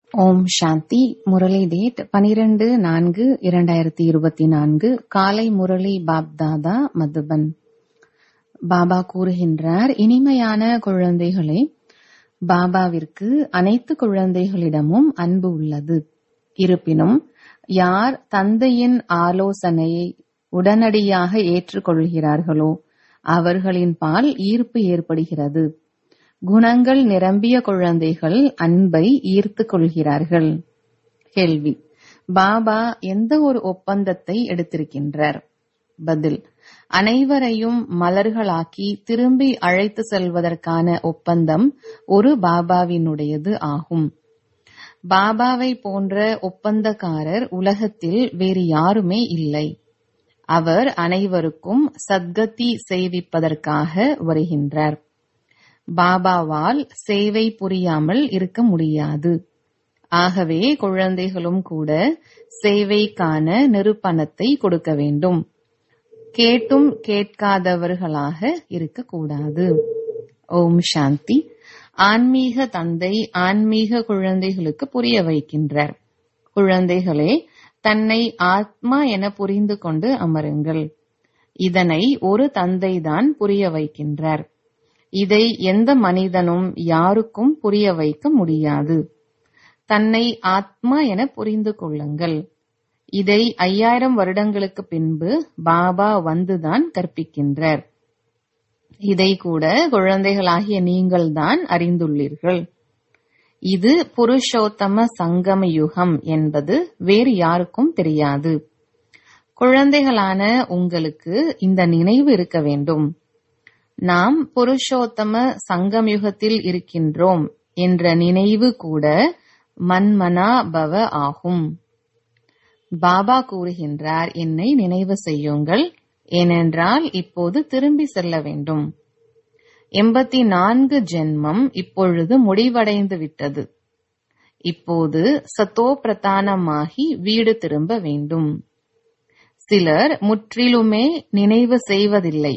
ஓம் சாந்தி Murali date பனிரெண்டு நான்கு இரண்டாயிரத்தி இருபத்தி நான்கு காலை முரளி பாப்தாதா மதுபன் பாபா கூறுகின்றார் இனிமையான குழந்தைகளே பாபாவிற்கு அனைத்து குழந்தைகளிடமும் அன்பு உள்ளது இருப்பினும் யார் தந்தையின் ஆலோசனையை உடனடியாக ஏற்றுக்கொள்கிறார்களோ அவர்களின் பால் ஈர்ப்பு ஏற்படுகிறது குணங்கள் நிரம்பிய குழந்தைகள் அன்பை ஈர்த்து கொள்கிறார்கள் கேள்வி பாபா எந்த ஒரு ஒப்பந்தத்தை எடுத்திருக்கின்றார் பதில் அனைவரையும் மலர்களாக்கி திரும்பி அழைத்து செல்வதற்கான ஒப்பந்தம் ஒரு பாபாவினுடையது ஆகும் பாபாவை போன்ற ஒப்பந்தக்காரர் உலகத்தில் வேறு யாருமே இல்லை அவர் அனைவருக்கும் சத்கதி செய்விப்பதற்காக வருகின்றார் பாபாவால் சேவை புரியாமல் இருக்க முடியாது ஆகவே குழந்தைகளும் கூட சேவைக்கான நிருப்பணத்தை கொடுக்க வேண்டும் கேட்டும் கேட்காதவர்களாக இருக்கக்கூடாது ஓம் சாந்தி ஆன்மீக தந்தை ஆன்மீக குழந்தைகளுக்கு புரிய வைக்கின்றார் குழந்தைகளே தன்னை ஆத்மா என புரிந்து கொண்டு அமருங்கள் இதனை ஒரு தந்தைதான் புரிய வைக்கின்றார் இதை எந்த மனிதனும் யாருக்கும் புரிய வைக்க முடியாது தன்னை ஆத்மா என புரிந்து கொள்ளுங்கள் இதை ஐயாயிரம் வருடங்களுக்கு பின்பு பாபா வந்துதான் கற்பிக்கின்றார் இதை கூட குழந்தைகளாகிய நீங்கள்தான் அறிந்துள்ளீர்கள் இது புருஷோத்தம சங்கம யுகம் என்பது வேறு யாருக்கும் தெரியாது குழந்தைகளான உங்களுக்கு இந்த நினைவு இருக்க வேண்டும் நாம் புருஷோத்தம சங்கமயுகத்தில் இருக்கின்றோம் என்ற நினைவு கூட மன்மனா பவ ஆகும் பாபா கூறுகின்றார் என்னை நினைவு செய்யுங்கள் ஏனென்றால் இப்போது திரும்பி செல்ல வேண்டும் எண்பத்தி நான்கு ஜென்மம் இப்பொழுது முடிவடைந்து விட்டது இப்போது சத்தோ பிரதானமாகி வீடு திரும்ப வேண்டும் சிலர் முற்றிலுமே நினைவு செய்வதில்லை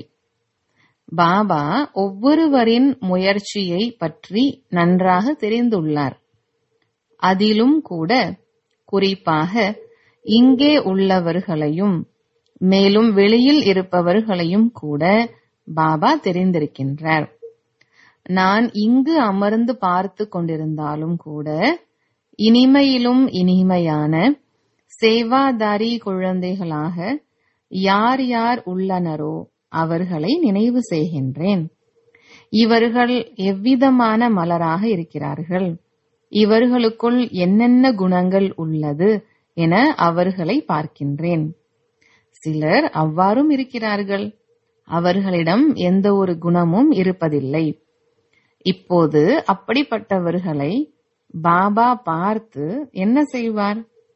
பாபா ஒவ்வொருவரின் முயற்சியை பற்றி நன்றாக தெரிந்துள்ளார் அதிலும் கூட குறிப்பாக இங்கே உள்ளவர்களையும் மேலும் வெளியில் இருப்பவர்களையும் கூட பாபா தெரிந்திருக்கின்றார் நான் இங்கு அமர்ந்து பார்த்து கொண்டிருந்தாலும் கூட இனிமையிலும் இனிமையான சேவாதாரி குழந்தைகளாக யார் யார் உள்ளனரோ அவர்களை நினைவு செய்கின்றேன் இவர்கள் எவ்விதமான மலராக இருக்கிறார்கள் இவர்களுக்குள் என்னென்ன குணங்கள் உள்ளது என அவர்களை பார்க்கின்றேன் சிலர் அவ்வாறும் இருக்கிறார்கள் அவர்களிடம் எந்த ஒரு குணமும் இருப்பதில்லை இப்போது அப்படிப்பட்டவர்களை பாபா பார்த்து என்ன செய்வார்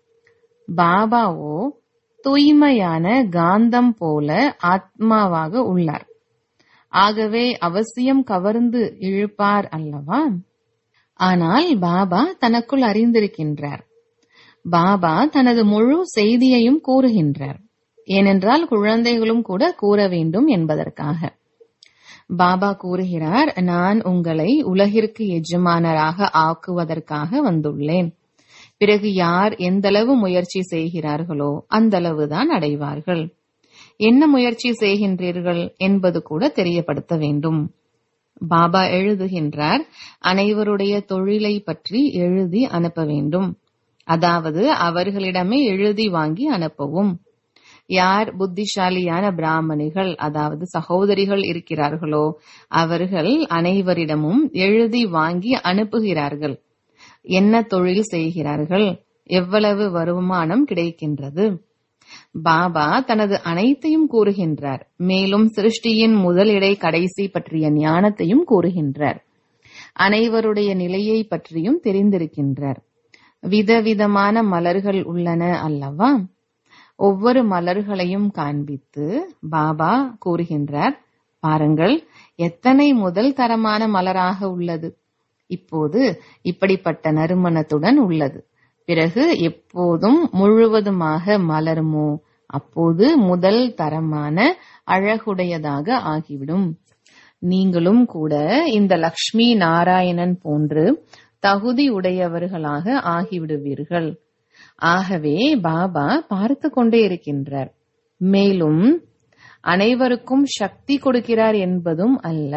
பாபாவோ தூய்மையான காந்தம் போல ஆத்மாவாக உள்ளார் ஆகவே அவசியம் கவர்ந்து இழுப்பார் அல்லவா ஆனால் பாபா தனக்குள் அறிந்திருக்கின்றார் பாபா தனது முழு செய்தியையும் கூறுகின்றார் ஏனென்றால் குழந்தைகளும் கூட கூற வேண்டும் என்பதற்காக பாபா கூறுகிறார் நான் உங்களை உலகிற்கு எஜமானராக ஆக்குவதற்காக வந்துள்ளேன் பிறகு யார் எந்தளவு முயற்சி செய்கிறார்களோ அந்தளவுதான் அடைவார்கள் என்ன முயற்சி செய்கின்றீர்கள் என்பது கூட தெரியப்படுத்த வேண்டும் பாபா எழுதுகின்றார் அனைவருடைய தொழிலை பற்றி எழுதி அனுப்ப வேண்டும் அதாவது அவர்களிடமே எழுதி வாங்கி அனுப்பவும் யார் புத்திசாலியான பிராமணிகள் அதாவது சகோதரிகள் இருக்கிறார்களோ அவர்கள் அனைவரிடமும் எழுதி வாங்கி அனுப்புகிறார்கள் என்ன தொழில் செய்கிறார்கள் எவ்வளவு வருமானம் கிடைக்கின்றது பாபா தனது அனைத்தையும் கூறுகின்றார் மேலும் சிருஷ்டியின் முதலிடை கடைசி பற்றிய ஞானத்தையும் கூறுகின்றார் அனைவருடைய நிலையை பற்றியும் தெரிந்திருக்கின்றார் விதவிதமான மலர்கள் உள்ளன அல்லவா ஒவ்வொரு மலர்களையும் காண்பித்து பாபா கூறுகின்றார் பாருங்கள் எத்தனை முதல் தரமான மலராக உள்ளது இப்போது இப்படிப்பட்ட நறுமணத்துடன் உள்ளது பிறகு எப்போதும் முழுவதுமாக மலருமோ அப்போது முதல் தரமான அழகுடையதாக ஆகிவிடும் நீங்களும் கூட இந்த லக்ஷ்மி நாராயணன் போன்று தகுதி உடையவர்களாக ஆகிவிடுவீர்கள் ஆகவே பாபா பார்த்து கொண்டே இருக்கின்றார் மேலும் அனைவருக்கும் சக்தி கொடுக்கிறார் என்பதும் அல்ல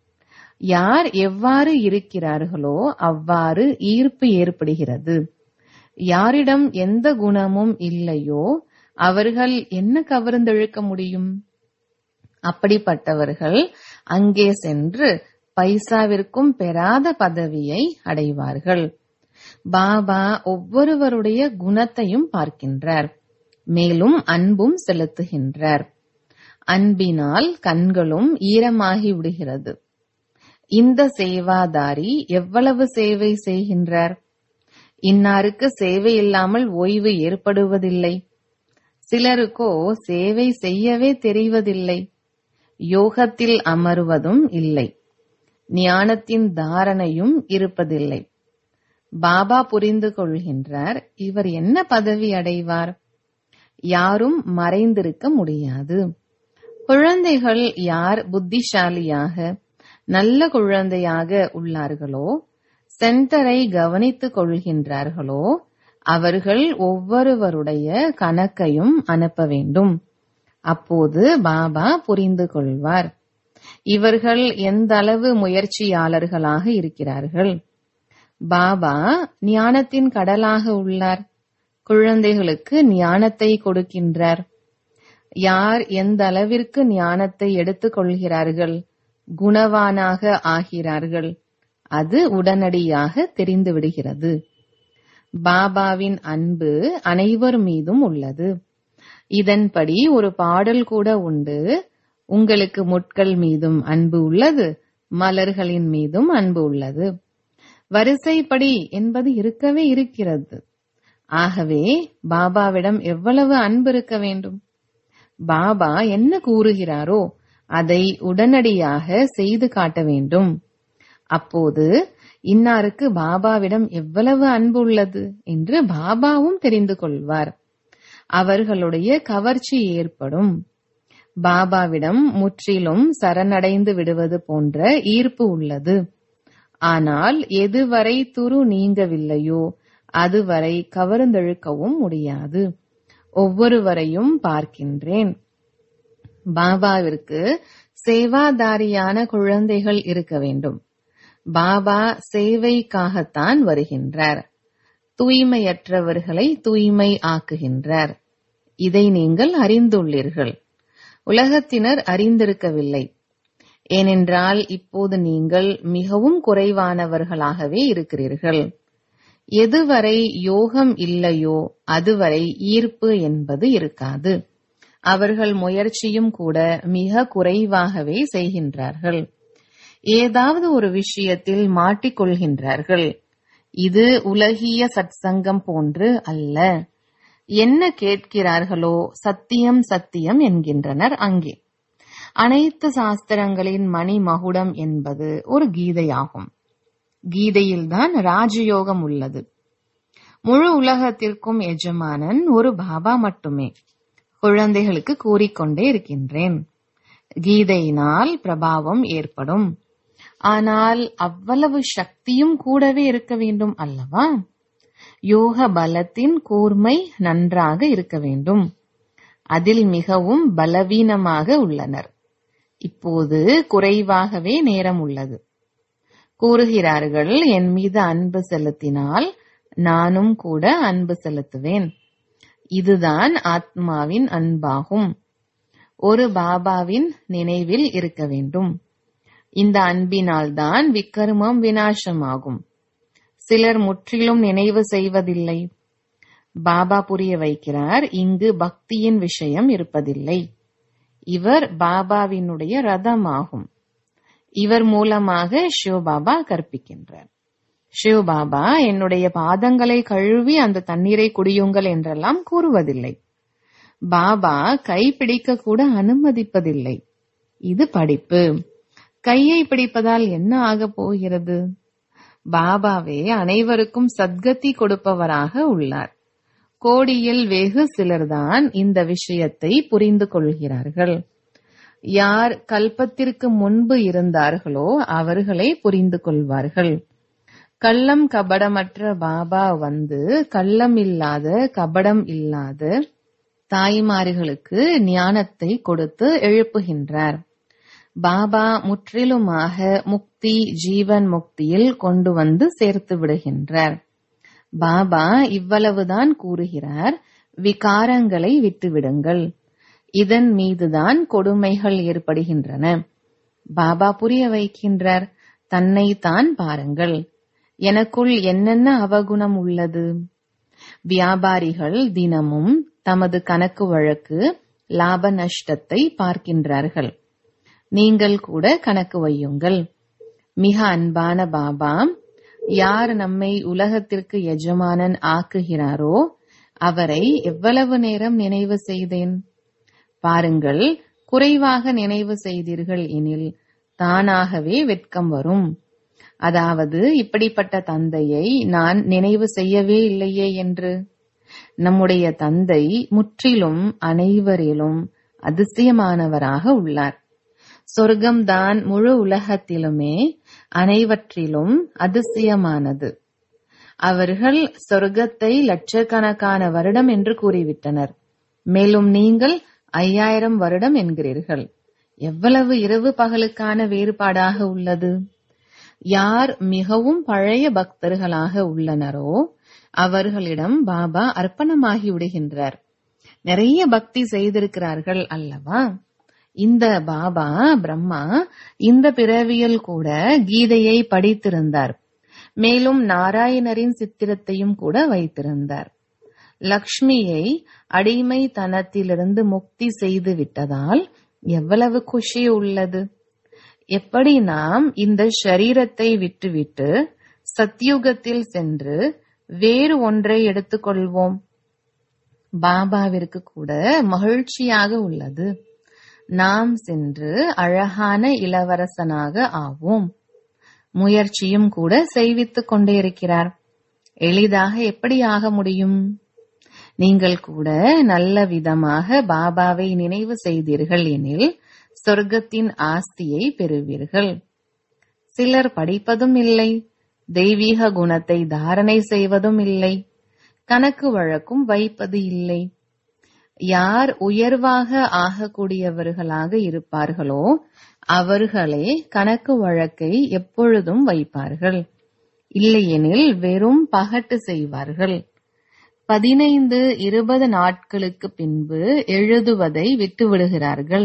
யார் எவ்வாறு இருக்கிறார்களோ அவ்வாறு ஈர்ப்பு ஏற்படுகிறது யாரிடம் எந்த குணமும் இல்லையோ அவர்கள் என்ன கவர்ந்தெழுக்க முடியும் அப்படிப்பட்டவர்கள் அங்கே சென்று பைசாவிற்கும் பெறாத பதவியை அடைவார்கள் பாபா ஒவ்வொருவருடைய குணத்தையும் பார்க்கின்றார் மேலும் அன்பும் செலுத்துகின்றார் அன்பினால் கண்களும் ஈரமாகி விடுகிறது இந்த சேவாதாரி எவ்வளவு சேவை செய்கின்றார் இன்னாருக்கு சேவை இல்லாமல் ஓய்வு ஏற்படுவதில்லை சிலருக்கோ சேவை செய்யவே தெரிவதில்லை யோகத்தில் அமர்வதும் இல்லை ஞானத்தின் தாரணையும் இருப்பதில்லை பாபா புரிந்து கொள்கின்றார் இவர் என்ன பதவி அடைவார் யாரும் மறைந்திருக்க முடியாது குழந்தைகள் யார் புத்திசாலியாக நல்ல குழந்தையாக உள்ளார்களோ சென்டரை கவனித்துக் கொள்கின்றார்களோ அவர்கள் ஒவ்வொருவருடைய கணக்கையும் அனுப்ப வேண்டும் அப்போது பாபா புரிந்து கொள்வார் இவர்கள் எந்த அளவு முயற்சியாளர்களாக இருக்கிறார்கள் பாபா ஞானத்தின் கடலாக உள்ளார் குழந்தைகளுக்கு ஞானத்தை கொடுக்கின்றார் யார் எந்த அளவிற்கு ஞானத்தை எடுத்துக் கொள்கிறார்கள் குணவானாக ஆகிறார்கள் அது உடனடியாக தெரிந்து விடுகிறது பாபாவின் அன்பு அனைவர் மீதும் உள்ளது இதன்படி ஒரு பாடல் கூட உண்டு உங்களுக்கு முட்கள் மீதும் அன்பு உள்ளது மலர்களின் மீதும் அன்பு உள்ளது வரிசைப்படி என்பது இருக்கவே இருக்கிறது ஆகவே பாபாவிடம் எவ்வளவு அன்பு இருக்க வேண்டும் பாபா என்ன கூறுகிறாரோ அதை உடனடியாக செய்து காட்ட வேண்டும் அப்போது இன்னாருக்கு பாபாவிடம் எவ்வளவு அன்பு உள்ளது என்று பாபாவும் தெரிந்து கொள்வார் அவர்களுடைய கவர்ச்சி ஏற்படும் பாபாவிடம் முற்றிலும் சரணடைந்து விடுவது போன்ற ஈர்ப்பு உள்ளது ஆனால் எதுவரை துரு நீங்கவில்லையோ அதுவரை கவர்ந்தெழுக்கவும் முடியாது ஒவ்வொருவரையும் பார்க்கின்றேன் பாபாவிற்கு சேவாதாரியான குழந்தைகள் இருக்க வேண்டும் பாபா சேவைக்காகத்தான் வருகின்றார் தூய்மையற்றவர்களை தூய்மை ஆக்குகின்றார் இதை நீங்கள் அறிந்துள்ளீர்கள் உலகத்தினர் அறிந்திருக்கவில்லை ஏனென்றால் இப்போது நீங்கள் மிகவும் குறைவானவர்களாகவே இருக்கிறீர்கள் எதுவரை யோகம் இல்லையோ அதுவரை ஈர்ப்பு என்பது இருக்காது அவர்கள் முயற்சியும் கூட மிக குறைவாகவே செய்கின்றார்கள் ஏதாவது ஒரு விஷயத்தில் மாட்டிக்கொள்கின்றார்கள் இது உலகிய சத்சங்கம் போன்று அல்ல என்ன கேட்கிறார்களோ சத்தியம் சத்தியம் என்கின்றனர் அங்கே அனைத்து சாஸ்திரங்களின் மணி மகுடம் என்பது ஒரு கீதையாகும் கீதையில்தான் ராஜயோகம் உள்ளது முழு உலகத்திற்கும் எஜமானன் ஒரு பாபா மட்டுமே குழந்தைகளுக்கு கூறிக்கொண்டே இருக்கின்றேன் கீதையினால் பிரபாவம் ஏற்படும் ஆனால் அவ்வளவு சக்தியும் கூடவே இருக்க வேண்டும் அல்லவா யோக பலத்தின் கூர்மை நன்றாக இருக்க வேண்டும் அதில் மிகவும் பலவீனமாக உள்ளனர் இப்போது குறைவாகவே நேரம் உள்ளது கூறுகிறார்கள் என் மீது அன்பு செலுத்தினால் நானும் கூட அன்பு செலுத்துவேன் இதுதான் ஆத்மாவின் அன்பாகும் ஒரு பாபாவின் நினைவில் இருக்க வேண்டும் இந்த அன்பினால்தான் விக்கர்மம் வினாசமாகும் சிலர் முற்றிலும் நினைவு செய்வதில்லை பாபா புரிய வைக்கிறார் இங்கு பக்தியின் விஷயம் இருப்பதில்லை இவர் பாபாவினுடைய ரதமாகும் இவர் மூலமாக சிவபாபா கற்பிக்கின்றார் சிவபாபா என்னுடைய பாதங்களை கழுவி அந்த தண்ணீரை குடியுங்கள் என்றெல்லாம் கூறுவதில்லை பாபா கை பிடிக்க கூட அனுமதிப்பதில்லை இது படிப்பு கையை பிடிப்பதால் என்ன ஆகப் போகிறது பாபாவே அனைவருக்கும் சத்கதி கொடுப்பவராக உள்ளார் கோடியில் வெகு சிலர்தான் இந்த விஷயத்தை புரிந்து கொள்கிறார்கள் யார் கல்பத்திற்கு முன்பு இருந்தார்களோ அவர்களே புரிந்து கொள்வார்கள் கள்ளம் கபடமற்ற பாபா வந்து கள்ளம் இல்லாத கபடம் இல்லாத தாய்மார்களுக்கு ஞானத்தை கொடுத்து எழுப்புகின்றார் பாபா முற்றிலுமாக முக்தி ஜீவன் முக்தியில் கொண்டு வந்து சேர்த்து விடுகின்றார் பாபா இவ்வளவுதான் கூறுகிறார் விகாரங்களை விட்டுவிடுங்கள் இதன் மீதுதான் கொடுமைகள் ஏற்படுகின்றன பாபா புரிய வைக்கின்றார் தன்னை தான் பாருங்கள் எனக்குள் என்னென்ன அவகுணம் உள்ளது வியாபாரிகள் தினமும் தமது கணக்கு வழக்கு லாப நஷ்டத்தை பார்க்கின்றார்கள் நீங்கள் கூட கணக்கு வையுங்கள் மிக அன்பான பாபா யார் நம்மை உலகத்திற்கு எஜமானன் ஆக்குகிறாரோ அவரை எவ்வளவு நேரம் நினைவு செய்தேன் பாருங்கள் குறைவாக நினைவு செய்தீர்கள் எனில் தானாகவே வெட்கம் வரும் அதாவது இப்படிப்பட்ட தந்தையை நான் நினைவு செய்யவே இல்லையே என்று நம்முடைய தந்தை முற்றிலும் அனைவரிலும் அதிசயமானவராக உள்ளார் சொர்க்கம்தான் முழு உலகத்திலுமே அனைவற்றிலும் அதிசயமானது அவர்கள் சொர்க்கத்தை லட்சக்கணக்கான வருடம் என்று கூறிவிட்டனர் மேலும் நீங்கள் ஐயாயிரம் வருடம் என்கிறீர்கள் எவ்வளவு இரவு பகலுக்கான வேறுபாடாக உள்ளது யார் மிகவும் பழைய பக்தர்களாக உள்ளனரோ அவர்களிடம் பாபா அர்ப்பணமாகி விடுகின்றார் நிறைய பக்தி செய்திருக்கிறார்கள் அல்லவா இந்த பாபா பிரம்மா இந்த பிறவியில் கூட கீதையை படித்திருந்தார் மேலும் நாராயணரின் சித்திரத்தையும் கூட வைத்திருந்தார் லக்ஷ்மியை அடிமைத்தனத்திலிருந்து முக்தி செய்து விட்டதால் எவ்வளவு குஷி உள்ளது எப்படி நாம் இந்த ஷரீரத்தை விட்டுவிட்டு சத்யுகத்தில் சென்று வேறு ஒன்றை எடுத்துக்கொள்வோம் பாபாவிற்கு கூட மகிழ்ச்சியாக உள்ளது நாம் சென்று அழகான இளவரசனாக ஆவோம் முயற்சியும் கூட செய்வித்துக் கொண்டே இருக்கிறார் எளிதாக எப்படி ஆக முடியும் நீங்கள் கூட நல்ல விதமாக பாபாவை நினைவு செய்தீர்கள் எனில் சொர்க்கத்தின் ஆஸ்தியை பெறுவீர்கள் சிலர் படிப்பதும் இல்லை தெய்வீக குணத்தை தாரணை செய்வதும் இல்லை கணக்கு வழக்கும் வைப்பது இல்லை யார் உயர்வாக ஆகக்கூடியவர்களாக இருப்பார்களோ அவர்களே கணக்கு வழக்கை எப்பொழுதும் வைப்பார்கள் இல்லையெனில் வெறும் பகட்டு செய்வார்கள் பதினைந்து இருபது நாட்களுக்கு பின்பு எழுதுவதை விட்டுவிடுகிறார்கள்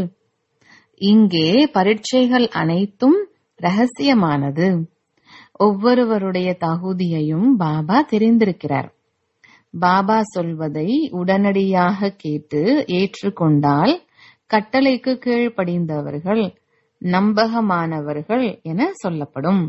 இங்கே பரீட்சைகள் அனைத்தும் ரகசியமானது ஒவ்வொருவருடைய தகுதியையும் பாபா தெரிந்திருக்கிறார் பாபா சொல்வதை உடனடியாக கேட்டு ஏற்றுக்கொண்டால் கட்டளைக்கு கீழ்ப்படிந்தவர்கள் நம்பகமானவர்கள் என சொல்லப்படும்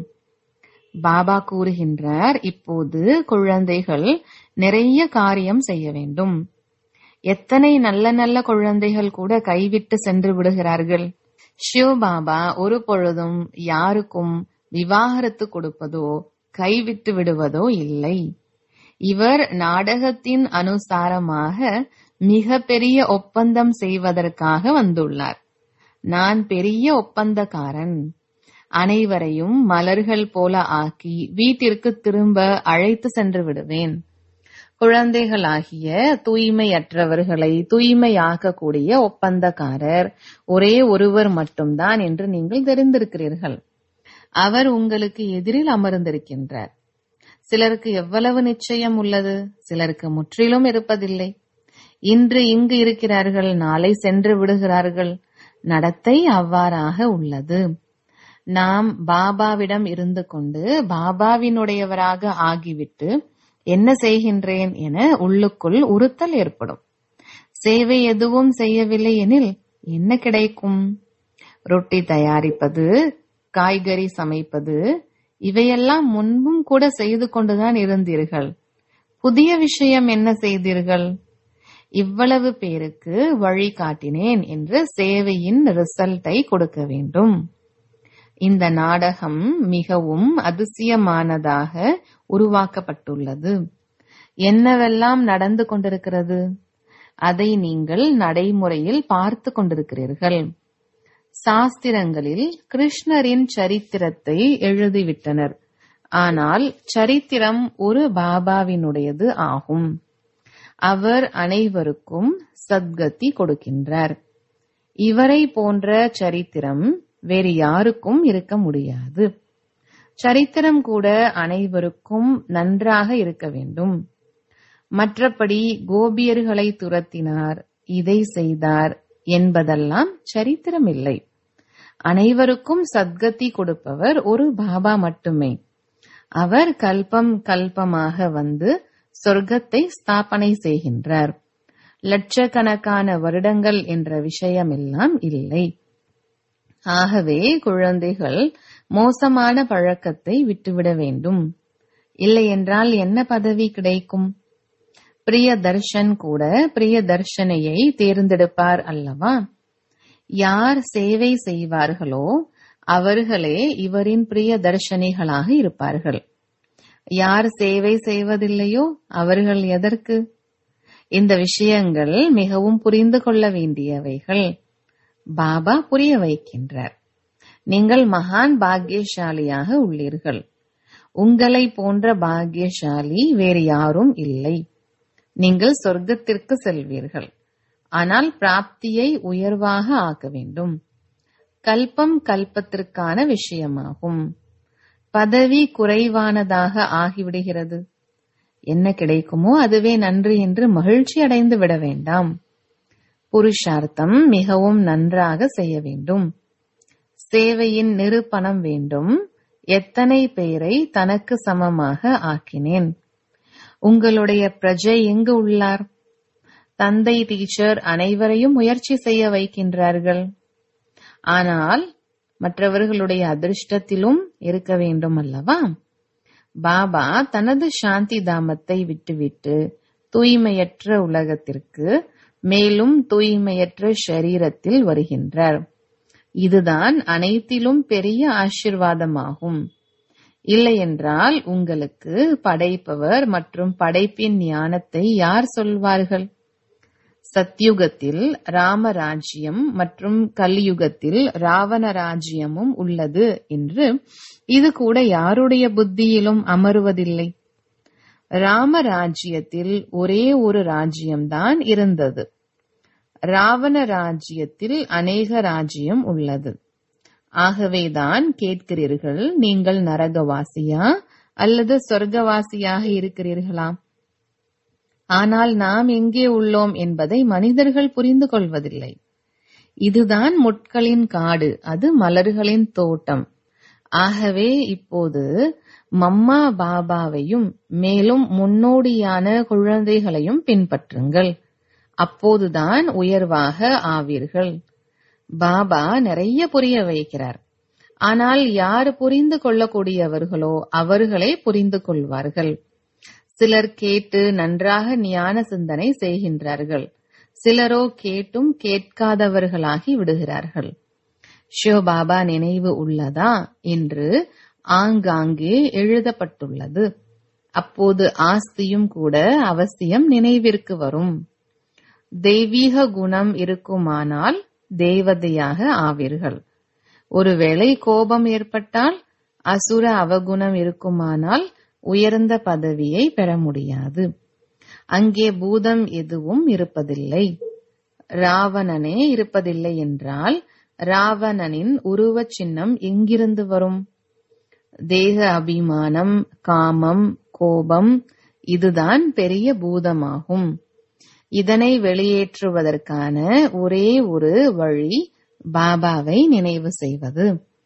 பாபா கூறுகின்றார் இப்போது குழந்தைகள் நிறைய காரியம் செய்ய வேண்டும் எத்தனை நல்ல நல்ல குழந்தைகள் கூட கைவிட்டு சென்று விடுகிறார்கள் ஷிவ் பாபா ஒரு பொழுதும் யாருக்கும் விவாகரத்து கொடுப்பதோ கைவிட்டு விடுவதோ இல்லை இவர் நாடகத்தின் அனுசாரமாக மிக பெரிய ஒப்பந்தம் செய்வதற்காக வந்துள்ளார் நான் பெரிய ஒப்பந்தக்காரன் அனைவரையும் மலர்கள் போல ஆக்கி வீட்டிற்கு திரும்ப அழைத்து சென்று விடுவேன் குழந்தைகளாகிய தூய்மையற்றவர்களை தூய்மையாக்கக்கூடிய ஒப்பந்தக்காரர் ஒரே ஒருவர் மட்டும்தான் என்று நீங்கள் தெரிந்திருக்கிறீர்கள் அவர் உங்களுக்கு எதிரில் அமர்ந்திருக்கின்றார் சிலருக்கு எவ்வளவு நிச்சயம் உள்ளது சிலருக்கு முற்றிலும் இருப்பதில்லை இன்று இங்கு இருக்கிறார்கள் நாளை சென்று விடுகிறார்கள் நடத்தை அவ்வாறாக உள்ளது நாம் பாபாவிடம் இருந்து கொண்டு பாபாவினுடையவராக ஆகிவிட்டு என்ன செய்கின்றேன் என உள்ளுக்குள் உறுத்தல் ஏற்படும் சேவை எதுவும் செய்யவில்லை எனில் என்ன கிடைக்கும் ரொட்டி தயாரிப்பது காய்கறி சமைப்பது இவையெல்லாம் முன்பும் கூட செய்து கொண்டுதான் இருந்தீர்கள் புதிய விஷயம் என்ன செய்தீர்கள் இவ்வளவு பேருக்கு வழி காட்டினேன் என்று சேவையின் ரிசல்ட்டை கொடுக்க வேண்டும் இந்த நாடகம் மிகவும் அதிசயமானதாக உருவாக்கப்பட்டுள்ளது என்னவெல்லாம் நடந்து கொண்டிருக்கிறது அதை நீங்கள் நடைமுறையில் பார்த்து கொண்டிருக்கிறீர்கள் சாஸ்திரங்களில் கிருஷ்ணரின் சரித்திரத்தை எழுதிவிட்டனர் ஆனால் சரித்திரம் ஒரு பாபாவினுடையது ஆகும் அவர் அனைவருக்கும் சத்கதி கொடுக்கின்றார் இவரை போன்ற சரித்திரம் வேறு யாருக்கும் இருக்க முடியாது சரித்திரம் கூட அனைவருக்கும் நன்றாக இருக்க வேண்டும் மற்றபடி கோபியர்களை துரத்தினார் இதை செய்தார் என்பதெல்லாம் சரித்திரம் இல்லை அனைவருக்கும் சத்கதி கொடுப்பவர் ஒரு பாபா மட்டுமே அவர் கல்பம் கல்பமாக வந்து சொர்க்கத்தை ஸ்தாபனை செய்கின்றார் லட்சக்கணக்கான வருடங்கள் என்ற விஷயமெல்லாம் இல்லை ஆகவே குழந்தைகள் மோசமான பழக்கத்தை விட்டுவிட வேண்டும் இல்லையென்றால் என்ன பதவி கிடைக்கும் பிரிய தர்ஷன் கூட பிரிய தர்ஷனையை தேர்ந்தெடுப்பார் அல்லவா யார் சேவை செய்வார்களோ அவர்களே இவரின் பிரிய தர்ஷனிகளாக இருப்பார்கள் யார் சேவை செய்வதில்லையோ அவர்கள் எதற்கு இந்த விஷயங்கள் மிகவும் புரிந்து கொள்ள வேண்டியவைகள் பாபா புரிய வைக்கின்றார் நீங்கள் மகான் பாக்கியசாலியாக உள்ளீர்கள் உங்களை போன்ற பாக்கியசாலி வேறு யாரும் இல்லை நீங்கள் சொர்க்கத்திற்கு செல்வீர்கள் ஆனால் பிராப்தியை உயர்வாக ஆக்க வேண்டும் கல்பம் கல்பத்திற்கான விஷயமாகும் பதவி குறைவானதாக ஆகிவிடுகிறது என்ன கிடைக்குமோ அதுவே நன்று என்று மகிழ்ச்சி அடைந்து விட வேண்டாம் புருஷார்த்தம் மிகவும் நன்றாக செய்ய வேண்டும் சேவையின் நிரூபணம் வேண்டும் எத்தனை பேரை தனக்கு சமமாக ஆக்கினேன் உங்களுடைய பிரஜை எங்கு உள்ளார் தந்தை டீச்சர் அனைவரையும் முயற்சி செய்ய வைக்கின்றார்கள் ஆனால் மற்றவர்களுடைய அதிர்ஷ்டத்திலும் இருக்க வேண்டும் அல்லவா பாபா தனது சாந்தி தாமத்தை விட்டுவிட்டு தூய்மையற்ற உலகத்திற்கு மேலும் தூய்மையற்ற ஷரீரத்தில் வருகின்றார் இதுதான் அனைத்திலும் பெரிய ஆசிர்வாதமாகும் இல்லையென்றால் உங்களுக்கு படைப்பவர் மற்றும் படைப்பின் ஞானத்தை யார் சொல்வார்கள் சத்யுகத்தில் ராமராஜ்யம் மற்றும் கலியுகத்தில் ராவண ராஜ்யமும் உள்ளது என்று இது கூட யாருடைய புத்தியிலும் அமருவதில்லை ராமராஜ்யத்தில் ஒரே ஒரு ராஜ்யம்தான் இருந்தது ராவண ராஜ்யத்தில் அநேக ராஜ்யம் உள்ளது ஆகவேதான் கேட்கிறீர்கள் நீங்கள் நரகவாசியா அல்லது சொர்க்கவாசியாக இருக்கிறீர்களா ஆனால் நாம் எங்கே உள்ளோம் என்பதை மனிதர்கள் புரிந்து கொள்வதில்லை இதுதான் முட்களின் காடு அது மலர்களின் தோட்டம் ஆகவே இப்போது மம்மா பாபாவையும் மேலும் முன்னோடியான குழந்தைகளையும் பின்பற்றுங்கள் அப்போதுதான் உயர்வாக ஆவீர்கள் பாபா நிறைய புரிய வைக்கிறார் ஆனால் யார் புரிந்து கொள்ளக்கூடியவர்களோ அவர்களே புரிந்து கொள்வார்கள் சிலர் கேட்டு நன்றாக ஞான சிந்தனை செய்கின்றார்கள் சிலரோ கேட்டும் கேட்காதவர்களாகி விடுகிறார்கள் சிவபாபா நினைவு உள்ளதா என்று ஆங்காங்கே எழுதப்பட்டுள்ளது அப்போது ஆஸ்தியும் கூட அவசியம் நினைவிற்கு வரும் தெய்வீக குணம் இருக்குமானால் தேவதையாக ஆவீர்கள் ஒருவேளை கோபம் ஏற்பட்டால் அசுர அவகுணம் இருக்குமானால் உயர்ந்த பதவியை பெற முடியாது அங்கே பூதம் எதுவும் இருப்பதில்லை ராவணனே இருப்பதில்லை என்றால் ராவணனின் உருவ சின்னம் எங்கிருந்து வரும் தேக அபிமானம் காமம் கோபம் இதுதான் பெரிய பூதமாகும் இதனை வெளியேற்றுவதற்கான ஒரே ஒரு வழி பாபாவை நினைவு செய்வது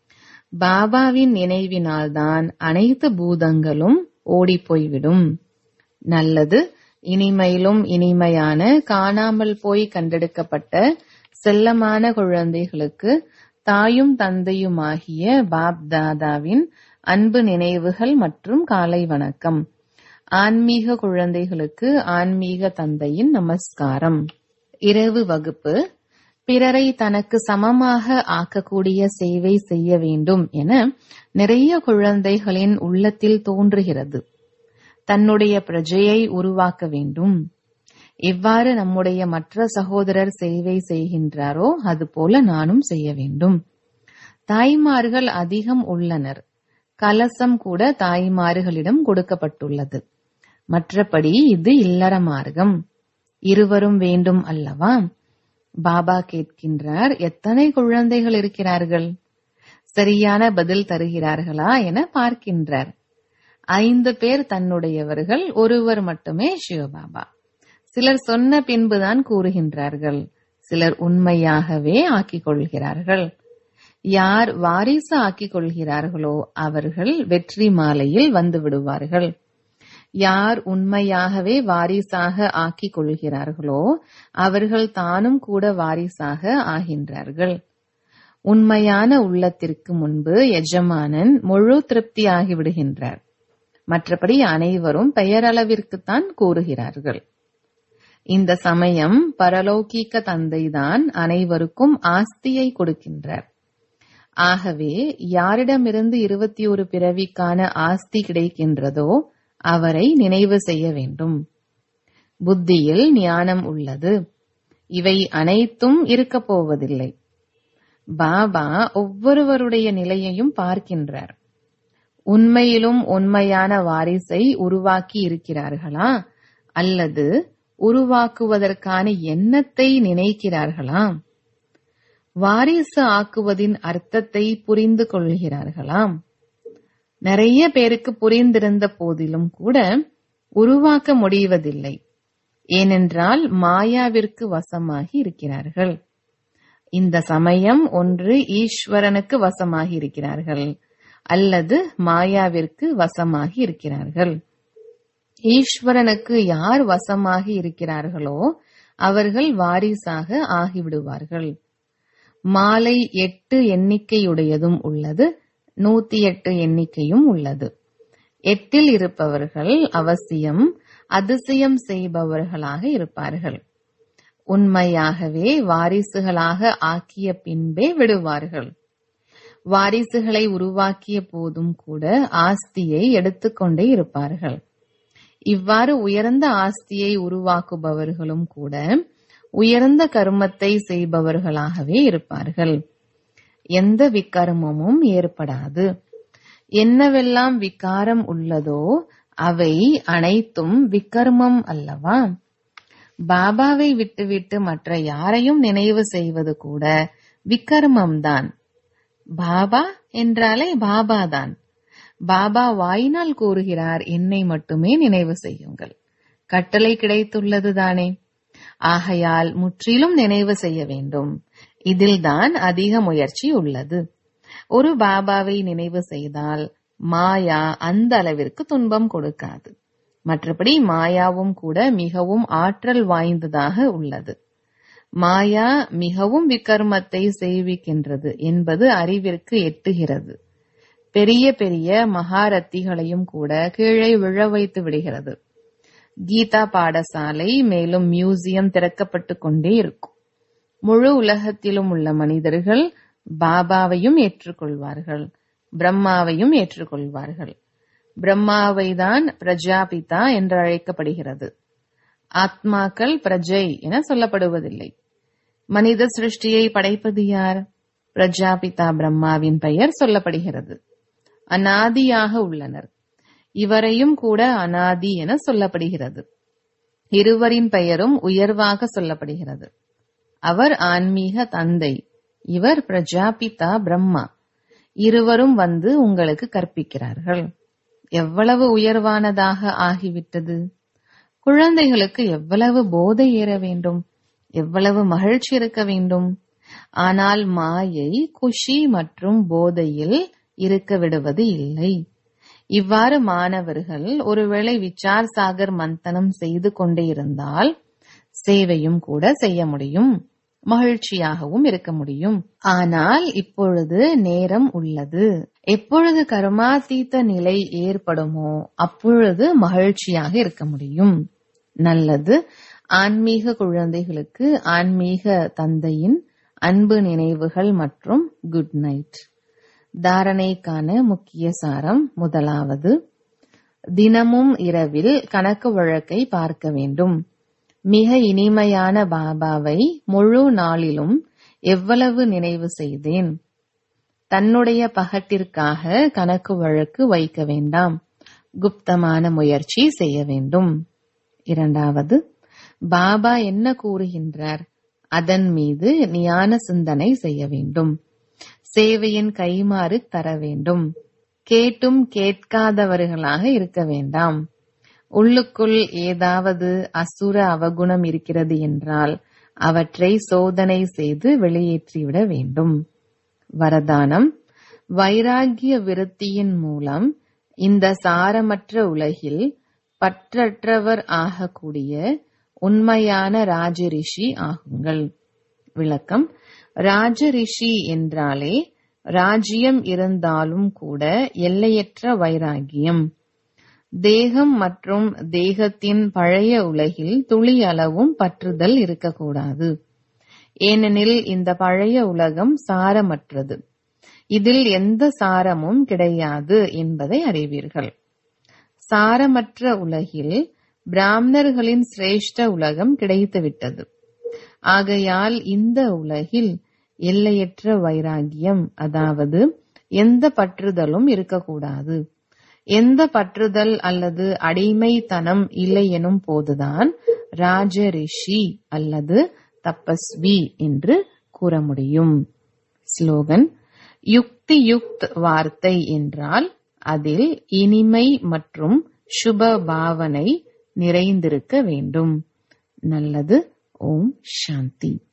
பாபாவின் நினைவினால்தான் அனைத்து பூதங்களும் ஓடிப்போய்விடும் நல்லது இனிமையிலும் இனிமையான காணாமல் போய் கண்டெடுக்கப்பட்ட செல்லமான குழந்தைகளுக்கு தாயும் தந்தையுமாகிய பாப் தாதாவின் அன்பு நினைவுகள் மற்றும் காலை வணக்கம் ஆன்மீக குழந்தைகளுக்கு ஆன்மீக தந்தையின் நமஸ்காரம் இரவு வகுப்பு பிறரை தனக்கு சமமாக ஆக்கக்கூடிய சேவை செய்ய வேண்டும் என நிறைய குழந்தைகளின் உள்ளத்தில் தோன்றுகிறது தன்னுடைய பிரஜையை உருவாக்க வேண்டும் எவ்வாறு நம்முடைய மற்ற சகோதரர் சேவை செய்கின்றாரோ அதுபோல நானும் செய்ய வேண்டும் தாய்மார்கள் அதிகம் உள்ளனர் கலசம் கூட தாய்மார்களிடம் கொடுக்கப்பட்டுள்ளது மற்றபடி இது இல்லற மார்க்கம் இருவரும் வேண்டும் அல்லவா பாபா கேட்கின்றார் எத்தனை குழந்தைகள் இருக்கிறார்கள் சரியான பதில் தருகிறார்களா என பார்க்கின்றார் ஐந்து பேர் தன்னுடையவர்கள் ஒருவர் மட்டுமே சிவபாபா சிலர் சொன்ன பின்புதான் கூறுகின்றார்கள் சிலர் உண்மையாகவே ஆக்கிக் கொள்கிறார்கள் யார் வாரிசு ஆக்கிக் கொள்கிறார்களோ அவர்கள் வெற்றி மாலையில் வந்து விடுவார்கள் யார் உண்மையாகவே வாரிசாக ஆக்கிக் கொள்கிறார்களோ அவர்கள் தானும் கூட வாரிசாக ஆகின்றார்கள் உண்மையான உள்ளத்திற்கு முன்பு எஜமானன் முழு திருப்தி ஆகிவிடுகின்றார் மற்றபடி அனைவரும் பெயரளவிற்குத்தான் கூறுகிறார்கள் இந்த சமயம் பரலௌகீக தந்தைதான் அனைவருக்கும் ஆஸ்தியை கொடுக்கின்றார் ஆகவே யாரிடமிருந்து இருபத்தி ஒரு பிறவிக்கான ஆஸ்தி கிடைக்கின்றதோ அவரை நினைவு செய்ய வேண்டும் புத்தியில் ஞானம் உள்ளது இவை அனைத்தும் இருக்கப் போவதில்லை பாபா ஒவ்வொருவருடைய நிலையையும் பார்க்கின்றார் உண்மையிலும் உண்மையான வாரிசை உருவாக்கி இருக்கிறார்களா அல்லது உருவாக்குவதற்கான எண்ணத்தை நினைக்கிறார்களா வாரிசு ஆக்குவதின் அர்த்தத்தை புரிந்து கொள்கிறார்களாம் நிறைய பேருக்கு புரிந்திருந்த போதிலும் கூட உருவாக்க முடிவதில்லை ஏனென்றால் மாயாவிற்கு வசமாகி இருக்கிறார்கள் இந்த சமயம் ஒன்று ஈஸ்வரனுக்கு வசமாகி இருக்கிறார்கள் அல்லது மாயாவிற்கு வசமாகி இருக்கிறார்கள் ஈஸ்வரனுக்கு யார் வசமாகி இருக்கிறார்களோ அவர்கள் வாரிசாக ஆகிவிடுவார்கள் மாலை எட்டு எண்ணிக்கையுடையதும் உள்ளது நூத்தி எட்டு எண்ணிக்கையும் உள்ளது எட்டில் இருப்பவர்கள் அவசியம் அதிசயம் செய்பவர்களாக இருப்பார்கள் உண்மையாகவே வாரிசுகளாக ஆக்கிய பின்பே விடுவார்கள் வாரிசுகளை உருவாக்கிய போதும் கூட ஆஸ்தியை எடுத்துக்கொண்டே இருப்பார்கள் இவ்வாறு உயர்ந்த ஆஸ்தியை உருவாக்குபவர்களும் கூட உயர்ந்த கர்மத்தை செய்பவர்களாகவே இருப்பார்கள் எந்த விக்கர்மமும் ஏற்படாது என்னவெல்லாம் விகாரம் உள்ளதோ அவை அனைத்தும் விக்கர்மம் அல்லவா பாபாவை விட்டுவிட்டு மற்ற யாரையும் நினைவு செய்வது கூட விக்கர்மம்தான் பாபா என்றாலே பாபா தான் பாபா வாயினால் கூறுகிறார் என்னை மட்டுமே நினைவு செய்யுங்கள் கட்டளை கிடைத்துள்ளது தானே ஆகையால் முற்றிலும் நினைவு செய்ய வேண்டும் இதில்தான் அதிக முயற்சி உள்ளது ஒரு பாபாவை நினைவு செய்தால் மாயா அந்த அளவிற்கு துன்பம் கொடுக்காது மற்றபடி மாயாவும் கூட மிகவும் ஆற்றல் வாய்ந்ததாக உள்ளது மாயா மிகவும் விக்கர்மத்தை செய்விக்கின்றது என்பது அறிவிற்கு எட்டுகிறது பெரிய பெரிய மகாரத்திகளையும் கூட கீழே விழ வைத்து விடுகிறது கீதா பாடசாலை மேலும் மியூசியம் திறக்கப்பட்டு கொண்டே இருக்கும் முழு உலகத்திலும் உள்ள மனிதர்கள் பாபாவையும் ஏற்றுக்கொள்வார்கள் பிரம்மாவையும் ஏற்றுக்கொள்வார்கள் பிரம்மாவை தான் பிரஜாபிதா என்று அழைக்கப்படுகிறது ஆத்மாக்கள் பிரஜை என சொல்லப்படுவதில்லை மனித சிருஷ்டியை படைப்பது யார் பிரஜாபிதா பிரம்மாவின் பெயர் சொல்லப்படுகிறது அனாதியாக உள்ளனர் இவரையும் கூட அனாதி என சொல்லப்படுகிறது இருவரின் பெயரும் உயர்வாக சொல்லப்படுகிறது அவர் ஆன்மீக தந்தை இவர் பிரஜாபிதா பிரம்மா இருவரும் வந்து உங்களுக்கு கற்பிக்கிறார்கள் எவ்வளவு உயர்வானதாக ஆகிவிட்டது குழந்தைகளுக்கு எவ்வளவு போதை ஏற வேண்டும் எவ்வளவு மகிழ்ச்சி இருக்க வேண்டும் ஆனால் மாயை குஷி மற்றும் போதையில் இருக்க விடுவது இல்லை இவ்வாறு மாணவர்கள் ஒருவேளை விச்சார் சாகர் மந்தனம் செய்து கொண்டே இருந்தால் சேவையும் கூட செய்ய முடியும் மகிழ்ச்சியாகவும் இருக்க முடியும் ஆனால் இப்பொழுது நேரம் உள்ளது எப்பொழுது கர்மாதீத்த நிலை ஏற்படுமோ அப்பொழுது மகிழ்ச்சியாக இருக்க முடியும் நல்லது ஆன்மீக குழந்தைகளுக்கு ஆன்மீக தந்தையின் அன்பு நினைவுகள் மற்றும் குட் நைட் தாரணைக்கான முக்கிய சாரம் முதலாவது தினமும் இரவில் கணக்கு வழக்கை பார்க்க வேண்டும் மிக இனிமையான பாபாவை முழு நாளிலும் எவ்வளவு நினைவு செய்தேன் தன்னுடைய பகட்டிற்காக கணக்கு வழக்கு வைக்க வேண்டாம் குப்தமான முயற்சி செய்ய வேண்டும் இரண்டாவது பாபா என்ன கூறுகின்றார் அதன் மீது ஞான சிந்தனை செய்ய வேண்டும் சேவையின் கைமாறு தர வேண்டும் கேட்டும் கேட்காதவர்களாக இருக்க வேண்டாம் உள்ளுக்குள் ஏதாவது அசுர அவகுணம் இருக்கிறது என்றால் அவற்றை சோதனை செய்து வெளியேற்றிவிட வேண்டும் வரதானம் வைராகிய விருத்தியின் மூலம் இந்த சாரமற்ற உலகில் பற்றற்றவர் ஆகக்கூடிய உண்மையான ராஜரிஷி ஆகுங்கள் விளக்கம் ராஜரிஷி என்றாலே ராஜ்யம் இருந்தாலும் கூட எல்லையற்ற வைராகியம் தேகம் மற்றும் தேகத்தின் பழைய உலகில் துளி அளவும் பற்றுதல் இருக்கக்கூடாது ஏனெனில் இந்த பழைய உலகம் சாரமற்றது இதில் எந்த சாரமும் கிடையாது என்பதை அறிவீர்கள் சாரமற்ற உலகில் பிராமணர்களின் சிரேஷ்ட உலகம் கிடைத்துவிட்டது ஆகையால் இந்த உலகில் எல்லையற்ற வைராகியம் அதாவது எந்த பற்றுதலும் இருக்கக்கூடாது எந்த பற்றுதல் அல்லது அடிமைத்தனம் இல்லை எனும் போதுதான் ராஜரிஷி அல்லது தபஸ்வி என்று கூற முடியும் ஸ்லோகன் யுக்தி யுக்த் வார்த்தை என்றால் அதில் இனிமை மற்றும் சுப பாவனை நிறைந்திருக்க வேண்டும் நல்லது ஓம் சாந்தி